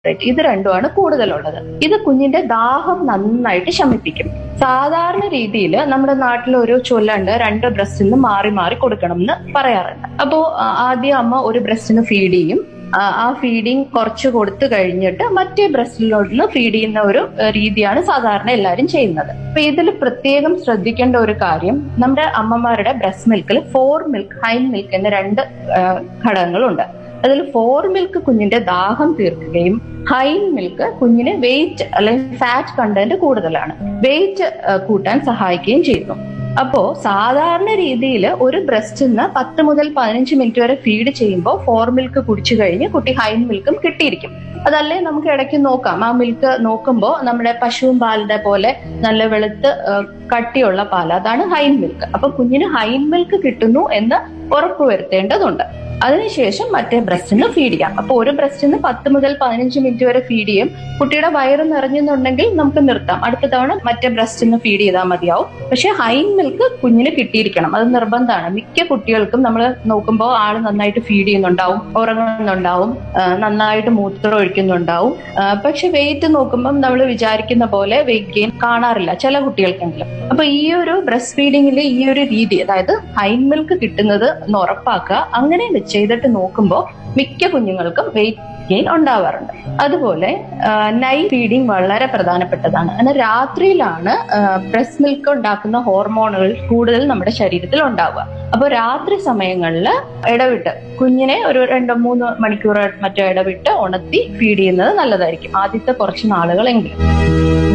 carbohydrate ഇത് രണ്ടുമാണ് കൂടുതലുള്ളത് ഇത് കുഞ്ഞിന്റെ ദാഹം നന്നായിട്ട് ശമിപ്പിക്കും സാധാരണ രീതിയിൽ നമ്മുടെ നാട്ടിൽ ഒരു ചൊല്ലുണ്ട് രണ്ട് ബ്രസ്റ്റിൽ നിന്ന് മാറി മാറി കൊടുക്കണം എന്ന് പറയാറുണ്ട് അപ്പോ ആ, ആദ്യം അമ്മ ഒരു ബ്രസ്റ്റിന് ഫീഡ് ചെയ്യും ആ, ആ ഫീഡിങ് കുറച്ച് കൊടുത്തു കഴിഞ്ഞിട്ട് മറ്റേ ബ്രസ്റ്റിലോട്ട് ഫീഡ് ചെയ്യുന്ന ഒരു ഏഹ്, രീതിയാണ് സാധാരണ എല്ലാവരും ചെയ്യുന്നത് അപ്പൊ ഇതിൽ പ്രത്യേകം ശ്രദ്ധിക്കേണ്ട ഒരു കാര്യം നമ്മുടെ അമ്മമാരുടെ ബ്രസ്റ്റ് മിൽക്കിൽ ഫോർ മിൽക്ക് ഹൈൻ മിൽക്ക് എന്ന രണ്ട് ഏഹ്, ഘടകങ്ങളുണ്ട് അതിൽ ഫോർ മിൽക്ക് കുഞ്ഞിന്റെ ദാഹം തീർക്കുകയും ഹൈൻ മിൽക്ക് കുഞ്ഞിന് വെയിറ്റ് അല്ലെങ്കിൽ ഫാറ്റ് കണ്ടന്റ് കൂടുതലാണ് വെയിറ്റ് കൂട്ടാൻ സഹായിക്കുകയും ചെയ്യുന്നു അപ്പോ സാധാരണ രീതിയിൽ ഒരു ബ്രസ്റ്റിൽ നിന്ന് പത്ത് മുതൽ പതിനഞ്ച് മിനിറ്റ് വരെ ഫീഡ് ചെയ്യുമ്പോൾ ഫോർ മിൽക്ക് കുടിച്ചു കഴിഞ്ഞ് കുട്ടി ഹൈൻ മിൽക്കും കിട്ടിയിരിക്കും അതല്ലേ നമുക്ക് ഇടയ്ക്ക് നോക്കാം ആ മിൽക്ക് നോക്കുമ്പോൾ നമ്മുടെ പശുവും പാലിന്റെ പോലെ നല്ല വെളുത്ത് ആ, കട്ടിയുള്ള പാൽ അതാണ് ഹൈൻ മിൽക്ക് അപ്പൊ കുഞ്ഞിന് ഹൈൻ മിൽക്ക് കിട്ടുന്നു എന്ന് ഉറപ്പുവരുത്തേണ്ടതുണ്ട് അതിനുശേഷം മറ്റേ ബ്രസ്റ്റിന് ഫീഡ് ചെയ്യാം അപ്പൊ ഒരു ബ്രസ്റ്റിന് പത്ത് മുതൽ പതിനഞ്ച് മിനിറ്റ് വരെ ഫീഡ് ചെയ്യും കുട്ടിയുടെ വയറ് നിറഞ്ഞെന്നുണ്ടെങ്കിൽ നമുക്ക് നിർത്താം അടുത്ത തവണ മറ്റേ ബ്രസ്റ്റിന് ഫീഡ് ചെയ്താൽ മതിയാവും പക്ഷെ ഹൈൻ മിൽക്ക് കുഞ്ഞിന് കിട്ടിയിരിക്കണം അത് നിർബന്ധമാണ് മിക്ക കുട്ടികൾക്കും നമ്മൾ നോക്കുമ്പോൾ ആള് നന്നായിട്ട് ഫീഡ് ചെയ്യുന്നുണ്ടാവും ഉറങ്ങുന്നുണ്ടാവും ആ, നന്നായിട്ട് മൂത്രം ഒഴിക്കുന്നുണ്ടാവും ആ, പക്ഷെ വെയിറ്റ് നോക്കുമ്പോൾ നമ്മൾ വിചാരിക്കുന്ന പോലെ വെയിറ്റ് ഗെയിൻ കാണാറില്ല ചില കുട്ടികൾക്കെങ്കിലും അപ്പൊ ഈ ഒരു ബ്രസ്റ്റ് ഫീഡിങ്ങിൽ ഈ ഒരു രീതി അതായത് ഹൈൻ മിൽക്ക് കിട്ടുന്നത് എന്ന് ഉറപ്പാക്കുക അങ്ങനെ ചെയ്തിട്ട് നോക്കുമ്പോൾ മിക്ക കുഞ്ഞുങ്ങൾക്കും വെയിറ്റ് ഗെയിൻ ഉണ്ടാവാറുണ്ട് അതുപോലെ നൈറ്റ് ഫീഡിങ് വളരെ പ്രധാനപ്പെട്ടതാണ് അങ്ങനെ രാത്രിയിലാണ് ബ്രസ്റ്റ് മിൽക്ക് ഉണ്ടാക്കുന്ന ഹോർമോണുകൾ കൂടുതൽ നമ്മുടെ ശരീരത്തിൽ ഉണ്ടാവുക അപ്പോൾ രാത്രി സമയങ്ങളിൽ ഇടവിട്ട് കുഞ്ഞിനെ ഒരു രണ്ടോ മൂന്നോ മണിക്കൂർ മറ്റോ ഇടവിട്ട് ഉണർത്തി ഫീഡ് ചെയ്യുന്നത് നല്ലതായിരിക്കും ആദ്യത്തെ കുറച്ച് നാളുകളെങ്കിലും